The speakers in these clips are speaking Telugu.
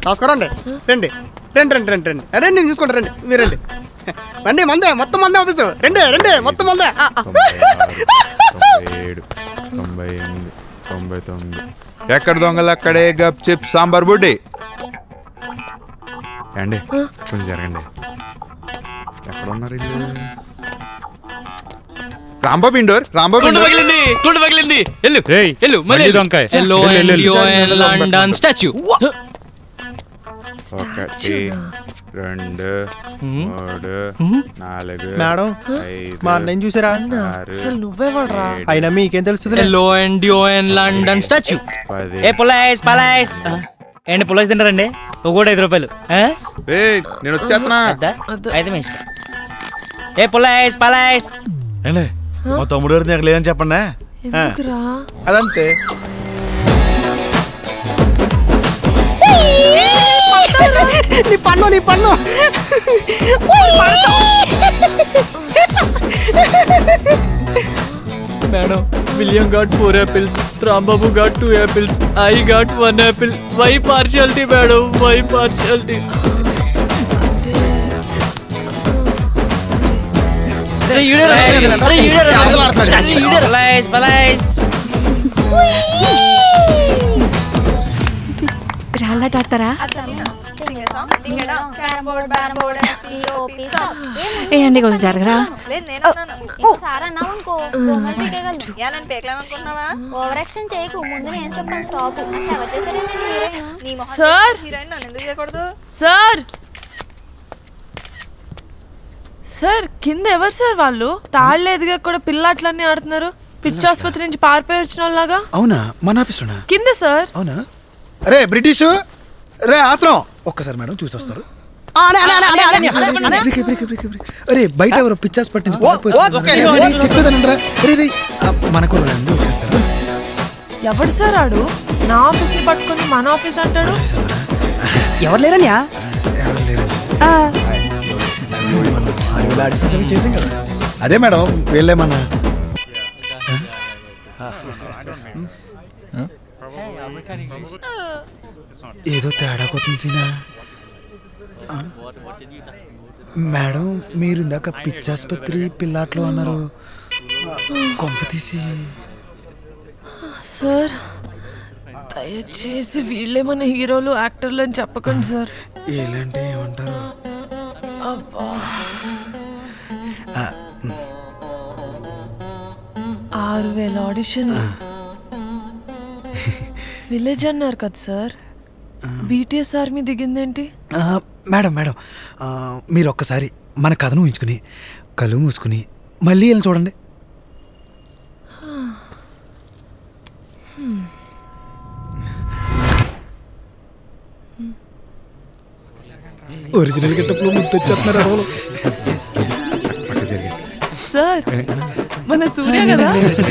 రాసుకోరండి రండి రండి రండి రండి రండి రండి నేను చూసుకుంటా రండి మీరు రండి రండి మందే మొత్తం మందే ఆఫీసు రండి రండి మొత్తం మందే ఆ, ఆ. తొంభై ఏడు తొంభై ఎనిమిది తొంభై తొమ్మిది ఎక్కడ దొంగలు అక్కడే గప్ చిప్ సాంబార్ బుడ్డి అండి కొంచెం జరగండి ఎక్కడ ఉన్నారు వీళ్ళు రాంబాబు ఇండోర్ రాంబాబు గుండు ఇండోర్ పగిలింది గుండు పగిలింది ఎల్లు రేయ్, ఎల్లు మళ్ళీ మళ్ళీ దొంకాయ్. ఎల్లో ఎల్లు, ఎల్లు, ఎల్లు. లండన్ స్టాచ్యూ ఒకటి రెండు మూడు నాలుగు మేడం, ఐదు, మా అన్నయ్యని చూసారా ఆరు, అసలు నువ్వే వాడరా ఏడు, అయినా మీకేం తెలుస్తుంది ఎల్లో అండ్ యోఎన్ లండన్ స్టాచ్యూ పది ఏ పుల్లాయిస్ పలాయిస్ ఏంటి పుల్లాయిస్ తింటారండి ఒక కూడా ఐదు రూపాయలు ఆ? ఏయ్, నేను వచ్చేస్తున్నా వద్దా? వద్దు. అయితే మీ ఇష్టం. ఏ పుల్లాయిస్ పలాయిస్ ఏండి మా తమ్ముడు గారిని నాకు లేదని చెప్పండి ఎందుకురా అదంతే నీ పన్ను నీ పన్ను madam William got four apples Rambabu got two apples I got one apple why partiality madam why partiality పలాయిస్ పలాయిస్ రాళ్ళాట ఆడతారా ఏ అండి కొంచెం జరగరా ఇంకోసారి అన్నావు అనుకో బొమ్మలు పీకేయగలను ఓవర్ యాక్షన్ చేయకు ముందు నేను చెప్పాను స్టాప్ ఎవరు చేశారేనండి హీరోయిన్ సార్ సార్ సార్ కింద ఎవరు సార్ వాళ్ళు తాళ్ళు ఎదిగా కూడా పిల్లాట్లన్నీ ఆడుతున్నారు పిచ్చి ఆసుపత్రి నుంచి పారిపోయి వచ్చిన వాళ్ళలాగా అవునా మన ఆఫీస్లోనా కింద సార్ అవునా అరే బ్రిటిషు రే ఆత్రం ఒక్కసారి మేడం చూసి వస్తారు ఆ, అనే, అనే, అనే, అనే, అనే, అనే, అనే. Break, break, break, break. అరే బయట ఎవరో పిచ్చాస్ పట్టించి ఓ, ఓకే. చెప్పేదనంటారా రే రే ఆ, మన కుర్రాళ్ళు వచ్చేస్తారు ఎవడు సార్ ఆడు నా ఆఫీస్ ని పట్టుకొని మన ఆఫీస్ అంటాడు ఎవరు లేరన్యా ఎవరు లేరండి మనం ఆరు వేల ఆడిషన్స్ అవి చేసాం కదా అదే మేడం వెళ్ళేమన్నా ఏదో తేడా కొత్తుంది సీనా ఆ? మేడం మీరు ఇందాక పిచ్చాసుపత్రి పిల్లాట్లో అన్నారు కొంప తీసి సార్ దయచేసి వీళ్ళే మన హీరోలు యాక్టర్లు అని చెప్పకండి సార్ ఎలాంటి ఏమంటారు అబ్బా ఆ, ఆరు వేల ఆడిషన్ విలేజ్ అన్నారు కదా సార్ బీటీఎస్ ఆర్మీ దిగిందేంటి ఆ, మేడం మేడం ఆ, మీరు ఒక్కసారి మన కథను ఊహించుకుని కళ్ళు మూసుకుని మళ్ళీ వెళ్ళి చూడండి ఒరిజినల్ గెటప్లో ముందు వచ్చేస్తున్నారు ఎవరు? పక్క జరిగి సార్ మన సూర్య కదా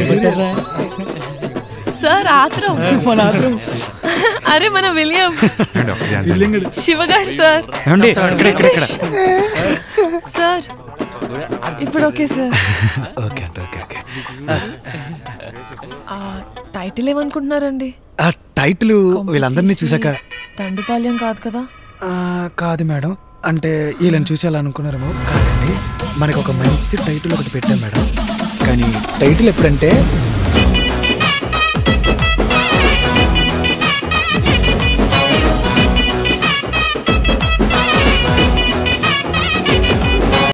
సార్ ఆత్రం అరే మన విలియం అండి, ఒక ఛాన్స్ అండి. శివగాడు సార్ ఏమండి ఇక్కడ ఇక్కడ ఇక్కడ సార్ ఇప్పుడు ఓకే సార్ ఓకే అండి ఓకే ఓకే ఆ టైటిల్ ఏమనుకుంటున్నారండి ఆ టైటిల్ వీళ్ళందరినీ చూసాక దండుపాల్యం కాదు కదా ఆ, కాదు మేడం అంటే వీళ్ళని చూసి అలా అనుకున్నారేమో కాదండి మనకు ఒక మంచి టైటిల్ ఒకటి పెట్టాం మేడం కానీ టైటిల్ ఎప్పుడంటే